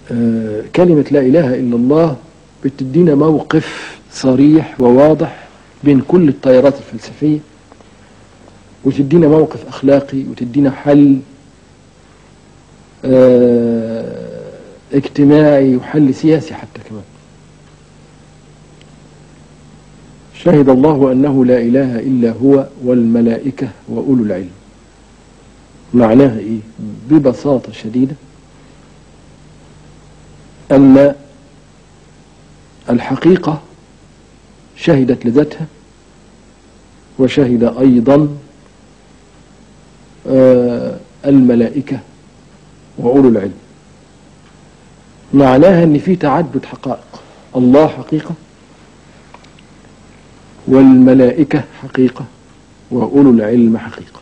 آه، كلمة لا إله إلا الله بتدينا موقف صريح وواضح بين كل التيارات الفلسفية وتدينا موقف أخلاقي وتدينا حل آه، اجتماعي وحل سياسي حتى كمان شهد الله أنه لا إله إلا هو والملائكة وأولو العلم معناها إيه ببساطة شديدة أن الحقيقة شهدت لذاتها وشهد أيضا آه، الملائكة وأولو العلم معناها أن في تعدد حقائق الله حقيقة والملائكة حقيقة وأولو العلم حقيقة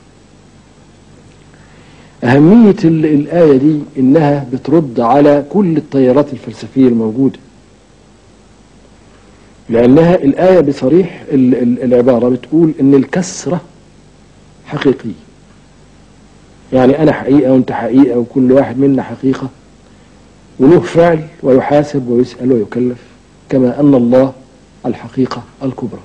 أهمية ال- الآية دي إنها بترد على كل التيارات الفلسفية الموجودة لأنها الآية بصريح ال- ال- العبارة بتقول إن الكسرة حقيقية يعني أنا حقيقة وأنت حقيقة وكل واحد منا حقيقة وله فعل ويحاسب ويسأل ويكلف كما أن الله الحقيقة الكبرى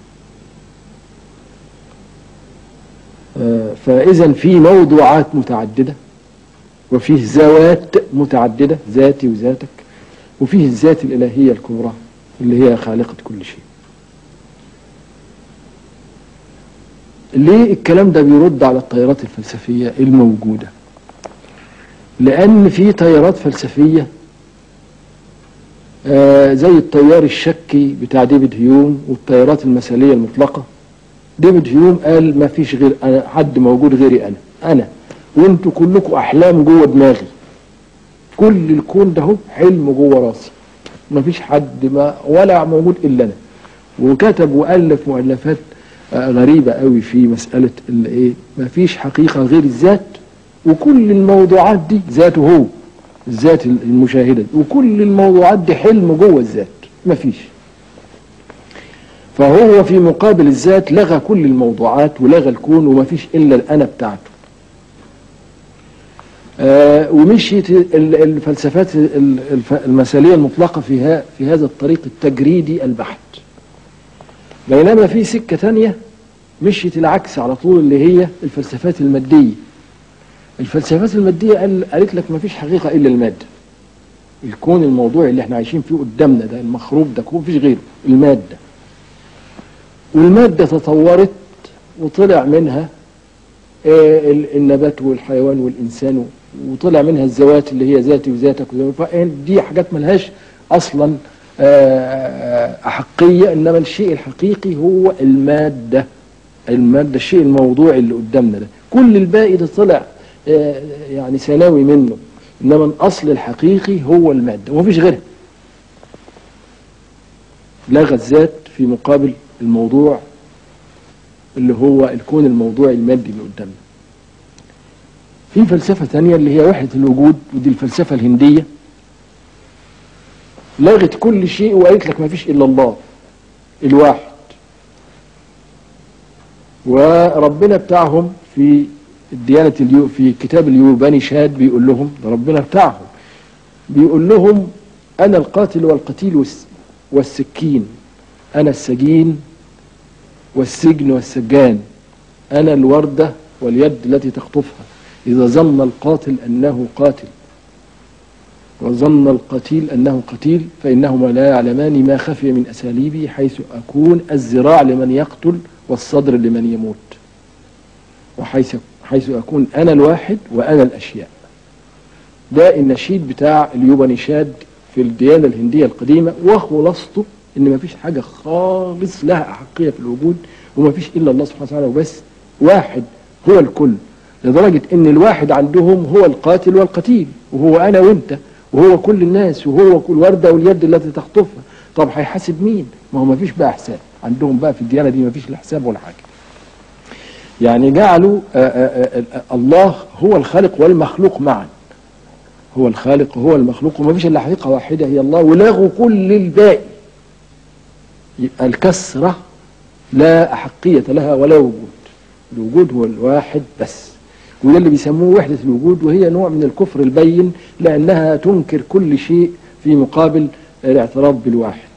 آه، فإذا في موضوعات متعددة وفيه ذوات متعددة ذاتي وذاتك وفيه الذات الإلهية الكبرى اللي هي خالقة كل شيء ليه الكلام ده بيرد على التيارات الفلسفية الموجودة لأن في تيارات فلسفية آه، زي التيار الشكي بتاع ديفيد هيوم والتيارات المثالية المطلقة ديفيد هيوم قال ما فيش غير أنا حد موجود غيري أنا أنا وانتوا كلكم أحلام جوه دماغي كل الكون ده هو حلم جوه راسي ما فيش حد ما ولا موجود إلا أنا وكتب وألف مؤلفات آه، غريبة قوي في مسألة الايه ما فيش حقيقة غير الذات وكل الموضوعات دي ذاته هو الذات المشاهدة دي. وكل الموضوعات دي حلم جوه الذات ما فيش فهو في مقابل الذات لغى كل الموضوعات ولغى الكون وما فيش إلا الأنا بتاعته آه ومشيت ال- الفلسفات ال- الف- المثالية المطلقة في, ها في هذا الطريق التجريدي البحت بينما في سكة تانية مشيت العكس على طول اللي هي الفلسفات المادية الفلسفات المادية قال قالت لك ما فيش حقيقة إلا المادة الكون الموضوعي اللي احنا عايشين فيه قدامنا ده المخروب ده كون فيش غيره المادة والمادة تطورت وطلع منها آه، ال- النبات والحيوان والإنسان و- وطلع منها الذوات اللي هي ذاتي وذاتك وذاتك. دي حاجات ملهاش أصلا آه، أحقية إنما الشيء الحقيقي هو المادة المادة الشيء الموضوعي اللي قدامنا ده كل الباقي ده طلع آه، يعني ثانوي منه إنما الأصل الحقيقي هو المادة ومفيش غيرها لغى الذات في مقابل الموضوع اللي هو الكون الموضوعي المادي اللي قدامنا في فلسفة تانية اللي هي وحدة الوجود ودي الفلسفة الهندية لغت كل شيء وقالت لك ما فيش إلا الله الواحد وربنا بتاعهم في الديانة اليو في كتاب اليوبانيشاد بيقول لهم ده ربنا بتاعهم بيقول لهم أنا القاتل والقتيل والس- والسكين أنا السجين والسجن والسجان أنا الوردة واليد التي تخطفها إذا ظن القاتل أنه قاتل وظن القتيل أنه قتيل فإنهما لا يعلمان ما خفي من أساليبي حيث أكون الذراع لمن يقتل والصدر لمن يموت وحيث حيث أكون أنا الواحد وأنا الأشياء ده النشيد بتاع اليوبانيشاد في الديانة الهندية القديمة وخلاصته إن مفيش حاجة خالص لها أحقية في الوجود ومفيش إلا الله سبحانه وتعالى وبس واحد هو الكل لدرجة إن الواحد عندهم هو القاتل والقتيل وهو أنا وأنت وهو كل الناس وهو كل وردة واليد التي تخطفها طب هيحاسب مين؟ ما هو مفيش بقى حساب عندهم بقى في الديانة دي مفيش لا حساب ولا حاجة يعني جعلوا آه، آه، آه، آه، الله هو الخالق والمخلوق معا هو الخالق وهو المخلوق وما فيش الا حقيقه واحده هي الله ولغوا كل الباقي يبقى الكسره لا احقيه لها ولا وجود الوجود هو الواحد بس وده اللي بيسموه وحدة الوجود وهي نوع من الكفر البين لأنها تنكر كل شيء في مقابل الاعتراف بالواحد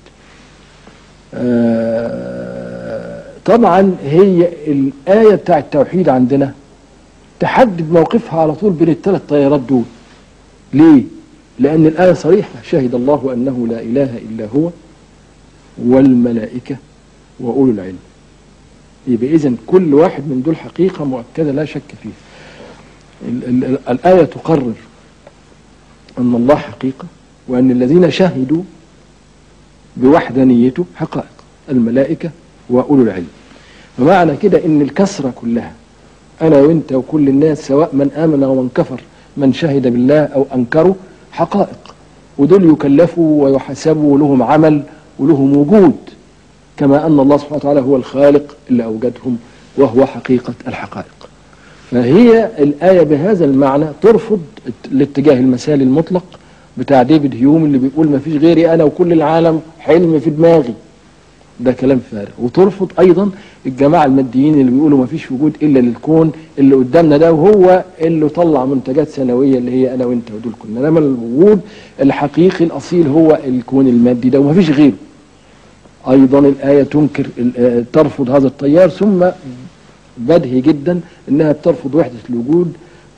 آه، طبعا هي الآية بتاع التوحيد عندنا تحدد موقفها على طول بين الثلاث تيارات دول ليه؟ لأن الآية صريحة شهد الله أنه لا إله إلا هو والملائكة وأولو العلم يبقى إذن كل واحد من دول حقيقة مؤكدة لا شك فيها ال- ال- الآية تقرر أن الله حقيقة وأن الذين شهدوا بوحدانيته حقائق الملائكة وأولو العلم فمعنى كده أن الكسرة كلها أنا وأنت وكل الناس سواء من آمن ومن كفر من شهد بالله أو أنكره حقائق ودول يكلفوا ويحاسبوا ولهم عمل ولهم وجود كما أن الله سبحانه وتعالى هو الخالق اللي أوجدهم وهو حقيقة الحقائق فهي الآية بهذا المعنى ترفض الاتجاه المثالي المطلق بتاع ديفيد هيوم اللي بيقول ما فيش غيري أنا وكل العالم حلم في دماغي ده كلام فارغ وترفض أيضا الجماعة الماديين اللي بيقولوا ما فيش وجود إلا للكون اللي قدامنا ده وهو اللي طلع منتجات سنوية اللي هي أنا وأنت ودول كلنا إنما الوجود الحقيقي الأصيل هو الكون المادي ده وما فيش غيره أيضا الآية تنكر ال- ترفض هذا التيار ثم بدهي جدا انها بترفض وحده الوجود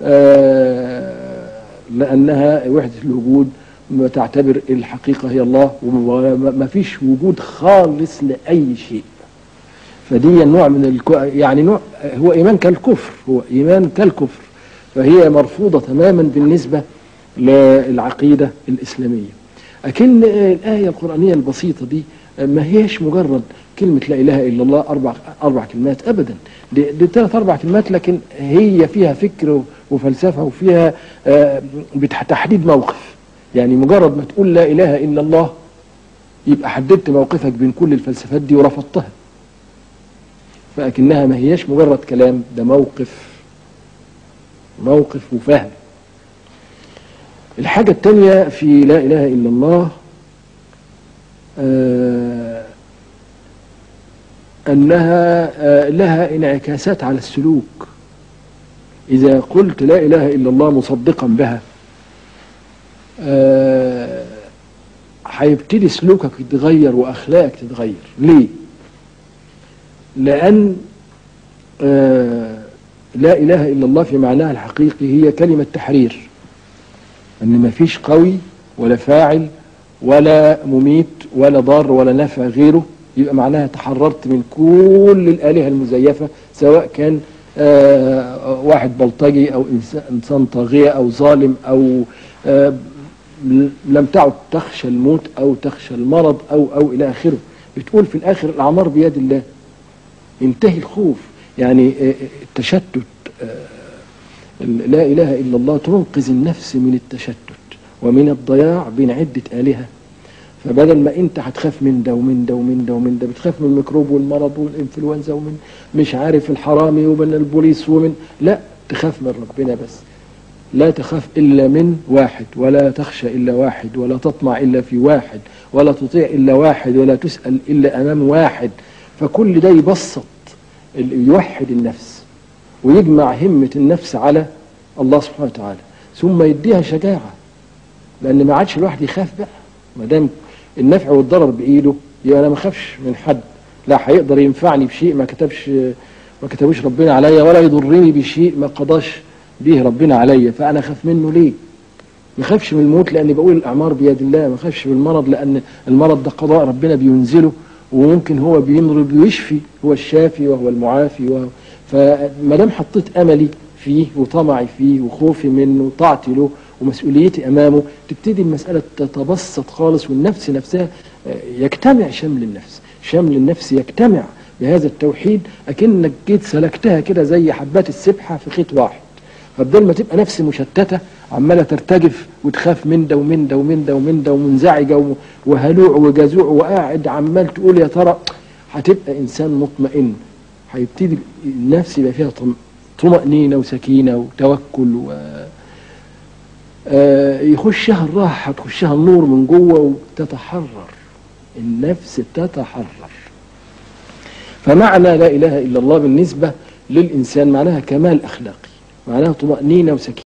آه، لانها وحده الوجود ما تعتبر الحقيقه هي الله وما فيش وجود خالص لاي شيء فدي نوع من الكو يعني نوع هو ايمان كالكفر هو ايمان كالكفر فهي مرفوضه تماما بالنسبه للعقيده الاسلاميه لكن الايه القرانيه البسيطه دي ما هيش مجرد كلمة لا إله إلا الله أربع أربع كلمات أبدا دي, دي ثلاث أربع كلمات لكن هي فيها فكر وفلسفة وفيها آه، بتح- تحديد موقف يعني مجرد ما تقول لا إله إلا الله يبقى حددت موقفك بين كل الفلسفات دي ورفضتها فأكنها ما هيش مجرد كلام ده موقف موقف وفهم الحاجة التانية في لا إله إلا الله آه، أنها آه، لها انعكاسات على السلوك إذا قلت لا إله إلا الله مصدقا بها آه، هيبتدي سلوكك يتغير وأخلاقك تتغير ليه؟ لأن آه، لا إله إلا الله في معناها الحقيقي هي كلمة تحرير أن ما فيش قوي ولا فاعل ولا مميت ولا ضار ولا نافع غيره يبقى معناها تحررت من كل الآلهة المزيفة سواء كان آه، واحد بلطجي أو إنسان- إنسان طاغية أو ظالم أو آه، لم تعد تخشى الموت أو تخشى المرض أو أو إلى آخره بتقول في الآخر الأعمار بيد الله ينتهي الخوف يعني آه، آه، التشتت آه، لا إله إلا الله تنقذ النفس من التشتت ومن الضياع بين عدة آلهة فبدل ما انت هتخاف من ده ومن ده ومن ده ومن ده بتخاف من الميكروب والمرض والانفلونزا ومن مش عارف الحرامي ومن البوليس ومن لا تخاف من ربنا بس لا تخاف إلا من واحد ولا تخشى إلا واحد ولا تطمع إلا في واحد ولا تطيع إلا واحد ولا تسأل إلا أمام واحد فكل ده يبسط ال- يوحد النفس ويجمع همة النفس على الله سبحانه وتعالى ثم يديها شجاعة لأن ما عادش الواحد يخاف بقى ما دام النفع والضرر بإيده يبقى أنا ما أخافش من حد لا هيقدر ينفعني بشيء ما كتبش ما كتبوش ربنا عليا ولا يضرني بشيء ما قضاش به ربنا عليا فأنا أخاف منه ليه؟ ما اخافش من الموت لاني بقول الاعمار بيد الله ما اخافش من المرض لان المرض ده قضاء ربنا بينزله وممكن هو بيمرض ويشفي هو الشافي وهو المعافي وهو فما دام حطيت املي فيه وطمعي فيه وخوفي منه وطاعتي له ومسؤوليتي امامه تبتدي المساله تتبسط خالص والنفس نفسها آه، يجتمع شمل النفس شمل النفس يجتمع بهذا التوحيد اكنك جيت سلكتها كده زي حبات السبحه في خيط واحد فبدل ما تبقى نفس مشتته عماله ترتجف وتخاف من ده ومن ده ومن ده ومن ده ومنزعجه و- وهلوع وجزوع وقاعد عمال تقول يا ترى هتبقى انسان مطمئن هيبتدي النفس يبقى فيها طم- طمأنينة وسكينة وتوكل و آه، يخشها الراحة تخشها النور من جوه وتتحرر النفس تتحرر فمعنى لا إله إلا الله بالنسبة للإنسان معناها كمال أخلاقي معناها طمأنينة وسكينة